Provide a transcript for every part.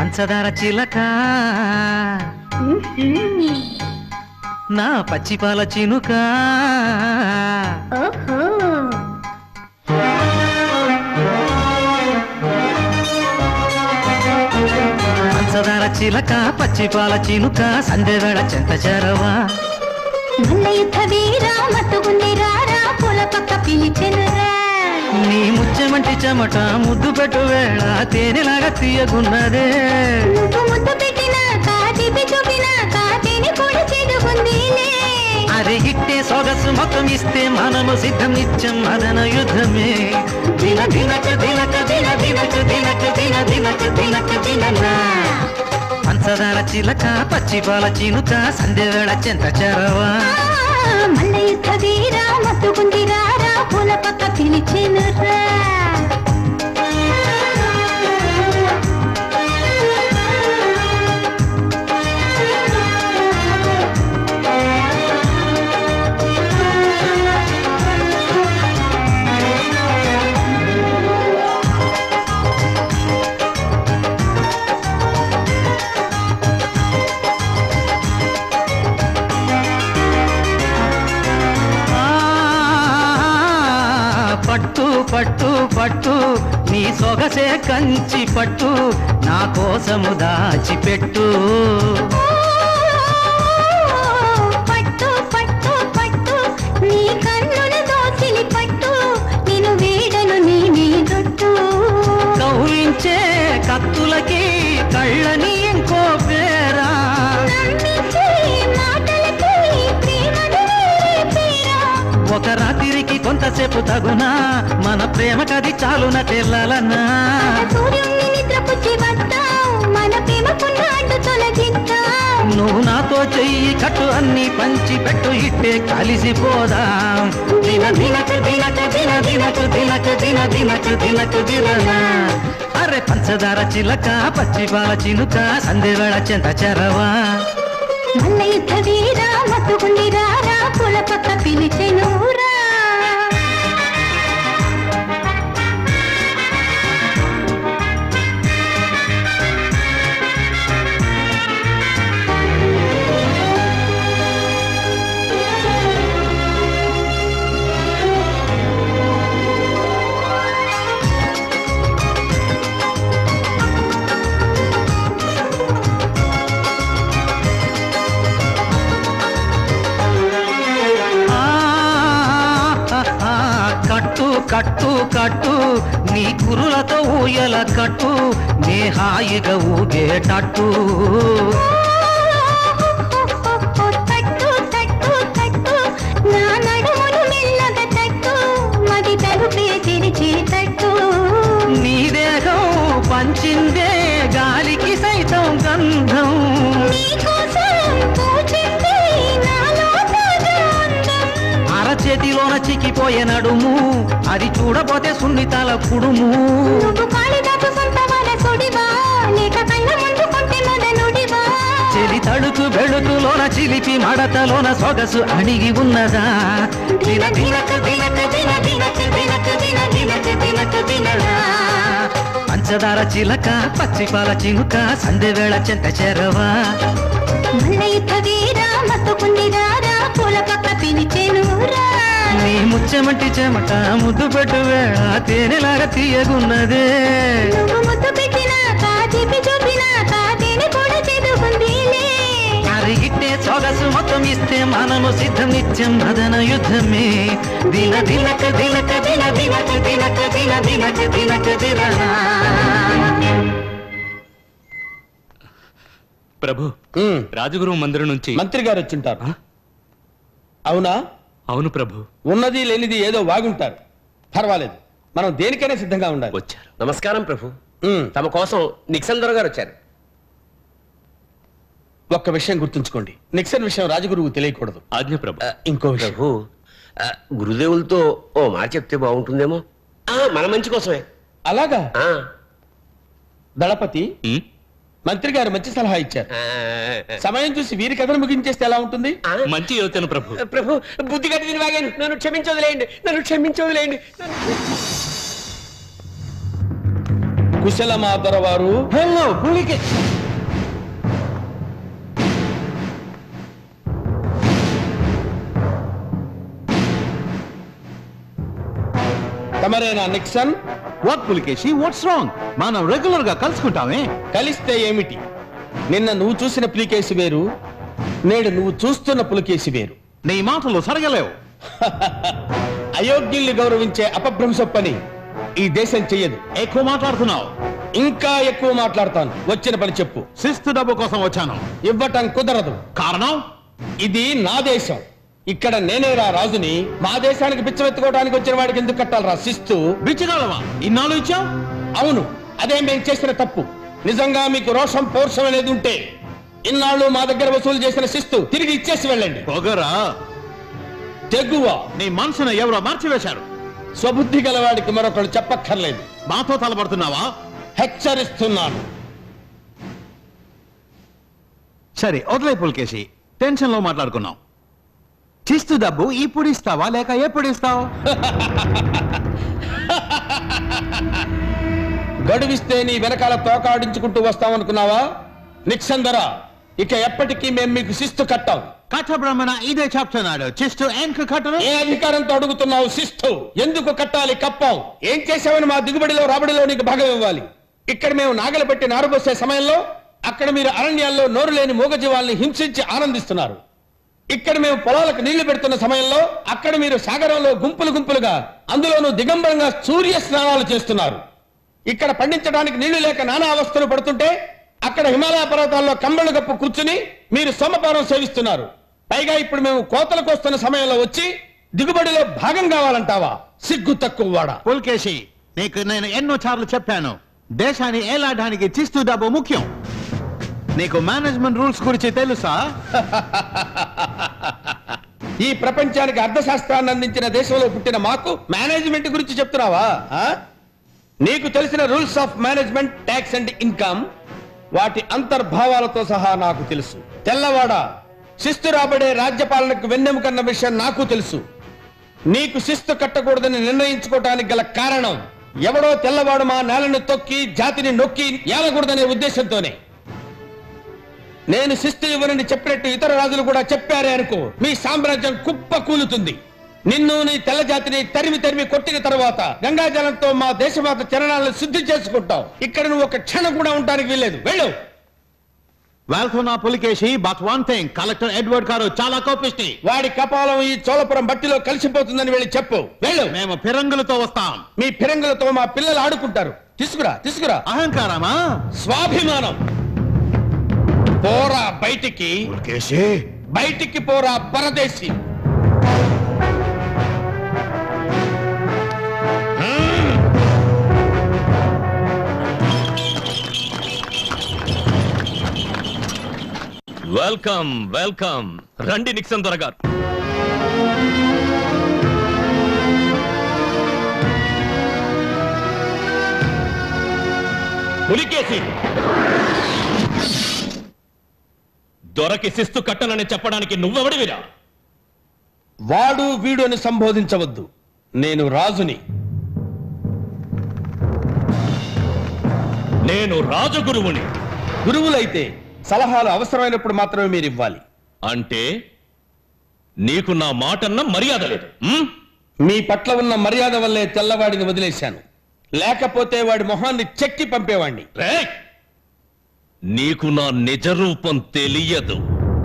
పంచదార చిలక నా పచ్చిపాల చినుక ఓహో పంచదార చిలక పచ్చిపాల చినుక సంధ్యవేళ చెంత చేరవా మల్ల యుద్ధ వీరా మత్తుగుంది రారా పూల పక్క పిలిచెనురా నీ ముచ్చమంటి చెమట ముద్దు పెట్టు వేళ తేనెలాగా తీయగున్నదే నువ్వు ముద్దు పెట్టినాక తీపి చూపినాక తేనె కూడా చేదుకుందిలే అరే ఇట్టే సొగసు మొత్తం ఇస్తే మనము సిద్ధం నిత్యం మదన యుద్ధమే దిన దినక దినక దిన దినక దినక దిన దినక దినక దిననా పంచదార చిలక పచ్చిపాల చినుక సంధ్యవేళ చెంత చేరవా ఆ, మల్ల యుద్ధ వీరా మత్తుగుంది రారా పూల పక్క పిలిచెనురా ఆ, పట్టు పట్టు పట్టు నీ సొగసే కంచి పట్టు నా కోసము దాచిపెట్టు పట్టు పట్టు పట్టు నీ కన్నుల దోసిలి పట్టు నేను వేడను నీ మీదొట్టు కౌలించే కత్తులకి కళ్ళని ఇంకో పేరా నమ్మించే మాటలకి ప్రేమను వేరే పేరా ఒక రాత్రికి కొంతసేపు తగునా మన ప్రేమ కది చాలున తెల్లలన్నా సూర్యుని నిద్రపుచ్చి వద్దాం మన ప్రేమకున్న అడ్డు తొలగిద్దాం నువ్వు నాతో చెయ్యి కట్టు అన్ని పంచి పెట్టు ఇట్టే కలిసిపోదాం దిన దినక దినక దిన దినక దినక దిన దినక దినక దిననా అరే పంచదార చిలక పచ్చిపాల చినుక సందేవేళ చెంత చెరవా మల్ల యుద్ధ వీరా మత్తుకుంది రారా పూల పక్క పిలిచెనురా ఆ, ఆ, ఆ, కట్టు కట్టు కట్టు నీ కురులతో ఊయల కట్టు నే హాయిగా ఊగేటట్టు తట్టు తట్టు తట్టు నా నడుమును మెల్లగా తట్టు మది తలుపే తెరిచే తట్టు నీ దేహం పంచిందే గాలికి సైతం గంధం నీకోసం పూచింది నాలో తాజా అందం. అరచేతిలోన చిక్కిపోయే నడుము అది చూడపోతే సున్నితాల కుడుము నువ్వు కాళిదాసు సొంత వారసుడివా లేక కళ్ళ ముందు కొంటే మదనుడివా చెలి తడుకు బెడుకులోన చిలిపి మడతలోన సొగసు అణిగి ఉన్నదా దిన దినక దినక దిన దినక దినక దిన దినక దినక దినడా పంచదార చిలక పచ్చిపాల చినుక సంధ్యవేళ చెంత చెరవా మల్ల యుద్ధ వీరా మత్తుకుంది రారా పూల పక్క పిలిచెనురా నీ ముచ్చమంటి చెమట ముద్దు పెట్టు వేళ తేనెలాగా తీయగున్నదే నువ్వు ముద్దు పెట్టినాక తీపి చూపినాక తేనె కూడా చేదుకుందిలే అరిగిట్టే సొగసు మొత్తం ఇస్తే మనము సిద్ధం నిత్యం మదన యుద్ధమే దిన దినక దినక దిన దినక దినక దిన దినక దినక దిననా ప్రభు ఉమ్, రాజగురు మందిరం నుంచి మంత్రి గారు వచ్చింటారు అవునా అవును ప్రభు ఉన్నది లేనిది ఏదో వాగుంటారు పర్వాలేదు మనం దేనికైనా సిద్ధంగా ఉండాలి వచ్చారు నమస్కారం ప్రభు ఉమ్, తమ కోసం నిక్సన్ దొర గారు వచ్చారు ఒక్క విషయం గుర్తుంచుకోండి నిక్సన్ విషయం రాజగురువు తెలియకూడదు ఆజ్ఞ ప్రభు ఆ, ఇంకో విషయం ప్రభు ఆ, గురుదేవులతో ఓ మాట చెప్తే బాగుంటుందేమో ఆ, మన మంచి కోసమే అలాగా ఆ, దళపతి ఉమ్, మంత్రి గారు మంచి సలహా ఇచ్చారు ఆ, సమయం చూసి వీరి కథను ముగించేస్తే ఎలా ఉంటుంది ఆ, మంచి యోచన ప్రభు ప్రభు బుద్ధి గట్టి తిని వాగాను నన్ను క్షమించవదిలేయండి నన్ను క్షమించవదిలేయండి నన్ను కుశలమా దొరవారు హలో పులికేసి తమరేనా Nixon what Pulikesi what's wrong మనం రెగ్యులర్ గా కలుసుకుంటామే కలిస్తే ఏమిటి నిన్న నువ్వు చూసిన పులికేసి వేరు నేడు నువ్వు చూస్తున్న పులికేసి వేరు నీ మాటలు సరగలేవు అయోగ్యుల్ని గౌరవించే అపభ్రంశ పని ఈ దేశం చెయ్యదు ఎక్కువ మాట్లాడుతున్నావు ఇంకా ఎక్కువ మాట్లాడతాను వచ్చిన పని చెప్పు శిస్తు డబ్బు కోసం వచ్చాను ఇవ్వటం కుదరదు కారణం ఇది నా దేశం ఇక్కడ నేనేరా రాజుని మా దేశానికి పిచ్చవెత్తుకోవడానికి వచ్చిన వాడికి ఎందుకు కట్టాలరా శిస్తు బిచ్చగాలవా ఇన్నాళ్ళు ఇచ్చావు అవును అదే మేము చేసిన తప్పు నిజంగా మీకు రోషం పౌరుషం అనేది ఉంటే ఇన్నాళ్ళు మా దగ్గర వసూలు చేసిన శిస్తు తిరిగి ఇచ్చేసి వెళ్ళండి పొగరా తెగువ నీ మనసును ఎవరో మార్చివేశారు స్వబుద్ధి గలవాడికి మరొకడు చెప్పక్కర్లేదు మాతో తలపడుతున్నావా హెచ్చరిస్తున్నాను సరే వదిలే పులికేసి టెన్షన్ లో మాట్లాడుకున్నాం శిస్తు డబ్బు ఇప్పుడు ఇస్తావా లేక ఎప్పుడు ఇస్తావు గడువిస్తే నీ వెనకాల తోకాడించుకుంటూ వస్తామనుకున్నావా నిక్సందర ఇక ఎప్పటికీ మేము మీకు శిస్తు కట్టాం కథ బ్రహ్మణ ఇదే చెప్తున్నాడు చిస్తు ఎంకు కట్టరు ఏ అధికారంతో అడుగుతున్నావు శిస్తు ఎందుకు కట్టాలి కప్పం ఏం చేసావని మా దిగుబడిలో రాబడిలో నీకు భాగం ఇవ్వాలి ఇక్కడ మేము నాగలు పెట్టి నారుబోసే సమయంలో అక్కడ మీరు అరణ్యాల్లో నోరు లేని మూగజీవాల్ని హింసించి ఆనందిస్తున్నారు ఇక్కడ మేము పొలాలకు నీళ్లు పెడుతున్న సమయంలో అక్కడ మీరు సాగరంలో గుంపులు గుంపులుగా అందులోనూ దిగంబరంగా సూర్య స్నానాలు చేస్తున్నారు ఇక్కడ పండించడానికి నీళ్లు లేక నానా అవస్థలు పడుతుంటే అక్కడ హిమాలయ పర్వతాల్లో కంబళ్ళు కప్పు కూర్చుని మీరు సోమపానం సేవిస్తున్నారు పైగా ఇప్పుడు మేము కోతలకు వస్తున్న సమయంలో వచ్చి దిగుబడిలో భాగం కావాలంటావా సిగ్గు తక్కువ వాడా పుల్కేసి నీకు నేను ఎన్నో సార్లు చెప్పాను దేశాన్ని ఏలాడడానికి చిస్తు డబ్బు ముఖ్యం నీకు మేనేజ్మెంట్ రూల్స్ గురించి తెలుసా ఈ ప్రపంచానికి అర్థశాస్త్రాన్ని అందించిన దేశంలో పుట్టిన మాకు మేనేజ్మెంట్ గురించి చెప్తున్నావా ఆ? నీకు తెలిసిన rules of management tax and income వాటి అంతర్భావాలతో సహా నాకు తెలుసు తెల్లవాడ శిస్తు రాబడే రాజ్యపాలనకు వెన్నెముకన్న విషయం నాకు తెలుసు నీకు శిస్తు కట్టకూడదని నిర్ణయించుకోవటానికి గల కారణం ఎవడో తెల్లవాడు మా నేలను తొక్కి జాతిని నొక్కి ఏలకూడదనే ఉద్దేశంతోనే నేను శిస్తు ఇవ్వనని చెప్పినట్టు ఇతర రాజులు కూడా చెప్పారే అనుకో మీ సామ్రాజ్యం కుప్ప కూలుతుంది నిన్ను నీ తెల్ల జాతిని తరిమి తరిమి కొట్టిన తర్వాత గంగాజలంతో మా దేశమాత చరణాలను శుద్ధి చేసుకుంటావు ఇక్కడ నువ్వు ఒక క్షణం కూడా ఉండడానికి వీల్లేదు వెళ్ళు వెళ్తున్నా Pulikesi but one thing collector Edward garu చాలా కోపిష్టి వాడి కపాలం ఈ చోళపురం బట్టిలో కలిసిపోతుందని వెళ్ళి చెప్పు వెళ్ళు మేము ఫిరంగులతో వస్తాం మీ ఫిరంగులతో మా పిల్లలు ఆడుకుంటారు తీసుకురా తీసుకురా అహంకారమా స్వాభిమానం పోరా బయటికి పులికేసి బయటికి పోరా పరదేశి వెల్కమ్ వెల్కమ్ రండి నిక్సన్ దొరగారు పులికేసి దొరకి శిస్తు కట్టనని చెప్పడానికి నువ్వెవడివిరా వాడు వీడు అని సంబోధించవద్దు నేను రాజుని నేను రాజగురువుని గురువులైతే సలహాలు అవసరమైనప్పుడు మాత్రమే మీరు ఇవ్వాలి అంటే నీకు నా మాటన్న మర్యాద లేదు ఉమ్? మీ పట్ల ఉన్న మర్యాద వల్లే తెల్లవాడిని వదిలేశాను లేకపోతే వాడి మొహాన్ని చెక్కి పంపేవాణ్ణి రేయ్! నీకు నా నిజ రూపం తెలియదు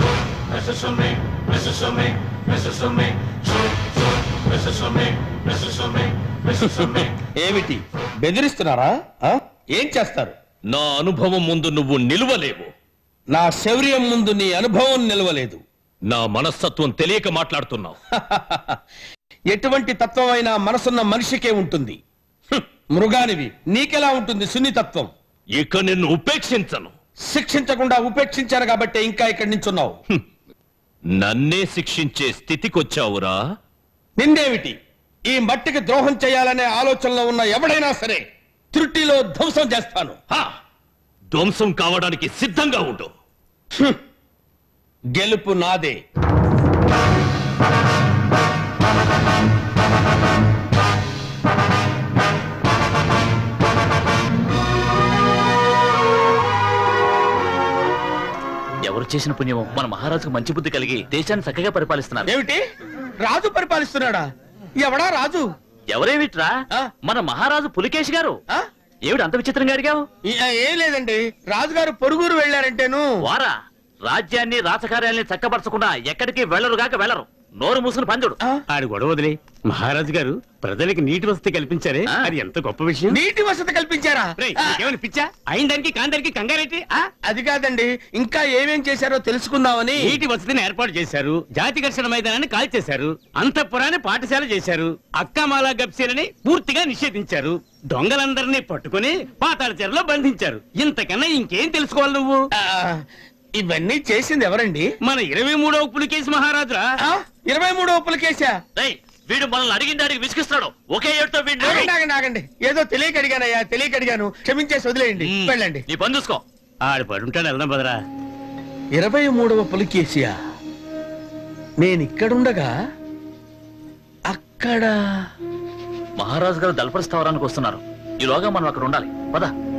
ఏమిటి బెదిరిస్తున్నారా ఆ? ఏం చేస్తారు నా అనుభవం ముందు నువ్వు నిలువలేవు నా శౌర్యం ముందు నీ అనుభవం నిలవలేదు నా మనస్తత్వం తెలియక మాట్లాడుతున్నావు ఎటువంటి తత్వమైనా మనసున్న మనిషికే ఉంటుంది హ్మ్, మృగానివి నీకెలా ఉంటుంది సున్నితత్వం ఇక నిన్ను ఉపేక్షించను శిక్షించకుండా ఉపేక్షించారు కాబట్టి ఇంకా ఇక్కడి నుంచున్నావు నన్నే శిక్షించే స్థితికొచ్చావురా నిందేమిటి ఈ మట్టికి ద్రోహం చేయాలనే ఆలోచనలో ఉన్న ఎవడైనా సరే త్రుటిలో ధ్వంసం చేస్తాను హా! ధ్వంసం కావడానికి సిద్ధంగా ఉండు గెలుపు నాదే ఎవరు చేసిన పుణ్యమో మన మహారాజుకు మంచి బుద్ధి కలిగి దేశాన్ని చక్కగా పరిపాలిస్తున్నారు ఏమిటి రాజు పరిపాలిస్తున్నాడా ఎవడా రాజు ఎవరేమిట్రా ఆ? మన మహారాజు పులికేష్ గారు ఆ? ఏమిటి అంత విచిత్రంగా అడిగావు ఈ- ఆ, ఏం లేదండి రాజుగారు పొరుగురు వెళ్ళారంటేను వారా రాజ్యాన్ని రాజకార్యాల్ని చక్కబరచకుండా ఎక్కడికి వెళ్ళరు గాక వెళ్ళరు నోరు మూసుకుని పందుడు ఆ? ఆడి గొడవ వదిలే మహారాజు గారు ప్రజలకి నీటి వసతి కల్పించారే ఆ. అది ఎంత గొప్ప విషయం నీటి వసతి కల్పించారా రేయ్, ఆ, నీకేమైనా పిచ్చా అయిన దానికి కాని దానికి కంగారేంటి ఆ? అది కాదండి ఇంకా ఏమేం చేశారో తెలుసుకుందామని నీటి వసతిని ఏర్పాటు చేశారు జాతి ఘర్షణ మైదానాన్ని కాల్చేశారు అంతఃపురాన్ని పాఠశాల చేశారు అక్కమాల గప్సీలని పూర్తిగా నిషేధించారు దొంగలందరినీ పట్టుకుని పాతాళ చెరలో బంధించారు ఇంతకన్నా ఇంకేం తెలుసుకోవాలి నువ్వు ఆ, ఇవన్నీ చేసింది ఎవరండి మన ఇరవై మూడవ పులికేసి మహారాజురా ఆ, ఇరవై మూడో కేసా రేయ్, వీడు మనల్ని అడిగిన దానికి విసిగిస్తున్నాడు ఒకే ఏడుతో వీడిని ఆగండి ఆగండి ఆగండి ఏదో తెలియక అడిగానయ్యా తెలియక అడిగాను క్షమించేసి వదిలేయండి మ్. వెళ్ళండి నీ పని చూసుకో ఆడు పడుంటాడు వెళ్దాం బదరా ఇరవై మూడవ పులికేసియా నేను ఇక్కడుండగా అక్కడ మహారాజు గారు దళపరి స్థావరానికి వస్తున్నారు ఈలోగా మనం అక్కడ ఉండాలి పద